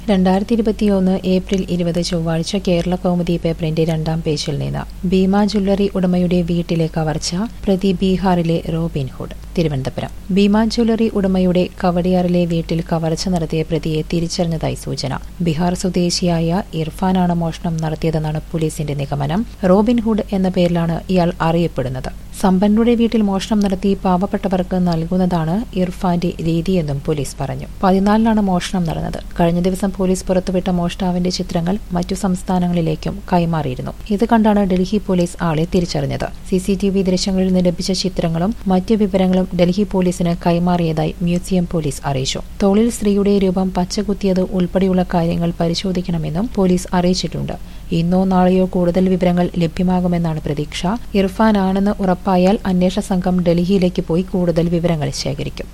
രണ്ടായിരത്തി ഇരുപത്തിയൊന്ന് ഏപ്രിൽ ഇരുപത് ചൊവ്വാഴ്ച കേരള കൗമുദി പേപ്പറിന്റെ രണ്ടാം പേജിൽ നിന്ന് ഭീമ ജ്വല്ലറി ഉടമയുടെ വീട്ടിലെ കവർച്ച പ്രതി ബീഹാറിലെ റോബിൻഹുഡ് തിരുവനന്തപുരം ഭീമ ജ്വല്ലറി ഉടമയുടെ കവടിയാറിലെ വീട്ടിൽ കവർച്ച നടത്തിയ പ്രതിയെ തിരിച്ചറിഞ്ഞതായി സൂചന ബീഹാർ സ്വദേശിയായ ഇർഫാനാണ് മോഷണം നടത്തിയതെന്നാണ് പോലീസിന്റെ നിഗമനം റോബിൻഹുഡ് എന്ന പേരിലാണ് ഇയാൾ അറിയപ്പെടുന്നത് സമ്പന്നരുടെ വീട്ടിൽ മോഷണം നടത്തി പാവപ്പെട്ടവർക്ക് നൽകുന്നതാണ് ഇർഫാന്റെ രീതിയെന്നും പോലീസ് പറഞ്ഞു പതിനാലിനാണ് മോഷണം നടന്നത് കഴിഞ്ഞ ദിവസം പോലീസ് പുറത്തുവിട്ട മോഷ്ടാവിന്റെ ചിത്രങ്ങൾ മറ്റു സംസ്ഥാനങ്ങളിലേക്കും കൈമാറിയിരുന്നു ഇത് കണ്ടാണ് ഡൽഹി പോലീസ് ആളെ തിരിച്ചറിഞ്ഞത് സിസിടിവി ദൃശ്യങ്ങളിൽ നിന്ന് ലഭിച്ച ചിത്രങ്ങളും മറ്റു വിവരങ്ങളും ഡൽഹി പോലീസിന് കൈമാറിയതായി മ്യൂസിയം പോലീസ് അറിയിച്ചു തോളിൽ സ്ത്രീയുടെ രൂപം പച്ചകുത്തിയത് ഉൾപ്പെടെയുള്ള കാര്യങ്ങൾ പരിശോധിക്കണമെന്നും പോലീസ് അറിയിച്ചിട്ടുണ്ട് ഇന്നോ നാളെയോ കൂടുതൽ വിവരങ്ങൾ ലഭ്യമാകുമെന്നാണ് പ്രതീക്ഷ ഇർഫാൻ ആണെന്ന് ഉറപ്പായാൽ അന്വേഷണ സംഘം ഡൽഹിയിലേക്ക് പോയി കൂടുതൽ വിവരങ്ങൾ ശേഖരിക്കും